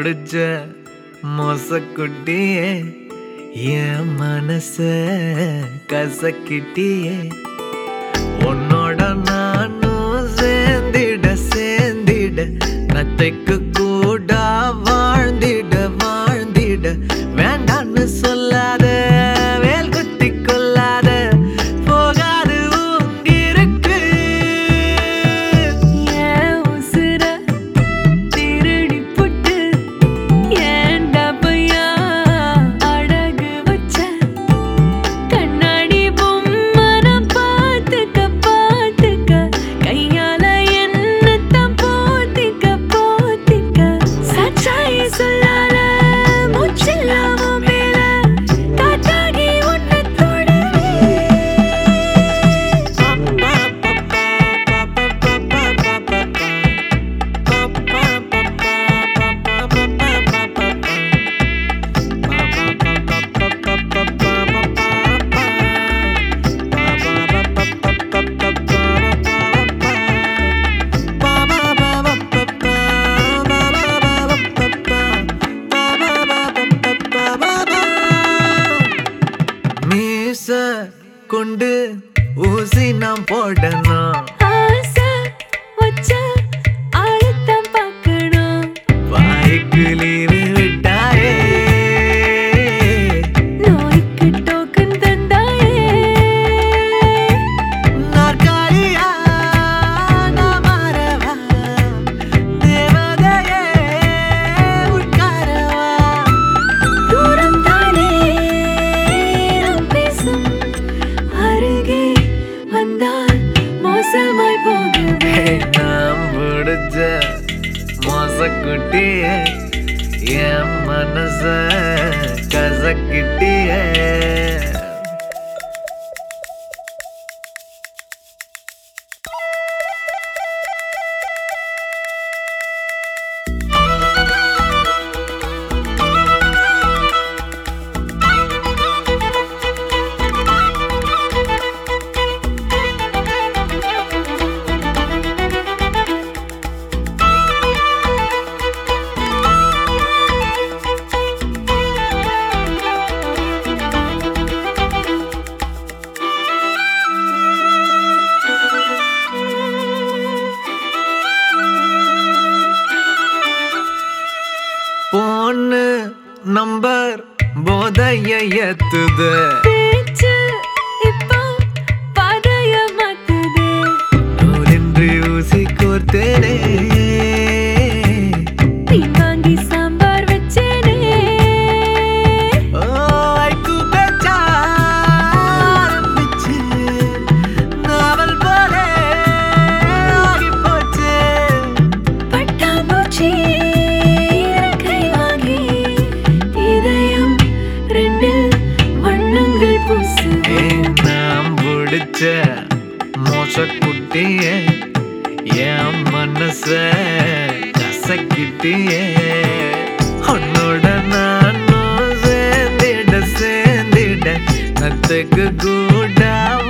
பிடிச்ச மொசக்குட்டியே என் மனச கசக்கிட்டியே உன்னோட நானும் சேர்ந்திட சேர்ந்திட நத்தைக்கு கூட வாழ்ந்திட வாழ்ந்திட வேண்டான்னு சொல்லாத வேல் குத்தி கொள்ளாத போகாது உங்கிருக்கு என் உசுர திருடி புட்டு ஏன்டா பையா அடகு வச்ச கண்ணாடி பொம்மன பார்த்துக்க பார்த்துக்க கையால என்னத்தான் போத்திக்க போத்திக்க சச்சாயி சொல்லாத மூச்சில்லாம மேல காத்தாகி உன்னை மீச கொண்டு ஊசி நாம் போடணும் ஆசை வச்ச ஆழத்தான் பார்க்கணும் வாய்க்கு லீவு விட்டாயே நோய்க்கு டோக்கன் தந்தாயே நாற்காலியா நான் மாறவா? தேவதையே உட்காரவா? தூரம் தானே நாம் பேசும் அருகே வந்தால் மோசமாய் போகுது நாம் பிடிச்ச மோசக்குட்டியே என் மனச கசக்கிட்டியே பொண்ணு நம்பர் போதைய ஏத்துது பேச்சு இப்போ பாதைய மாத்துது நூலின்றி ஊசி கோர்த்தேனே நீ வாங்கி சாம்பார் வச்சேனே ஓ, ஐக்கு பேச்சா ஆரம்பிச்சு, நாவல் போல ஆகிப் போச்சு. பட்டாம்பூச்சி இறக்கை வாங்கி இதயம் ரெண்டில் வண்ணங்கள் பூசுது ஏன் நாம் பிடிச்ச மோசக்குட்டியே என் மனச கசக்கிட்டியே உன்னோட நானும் சேர்ந்திட சேர்ந்திட நத்துக்கு கூட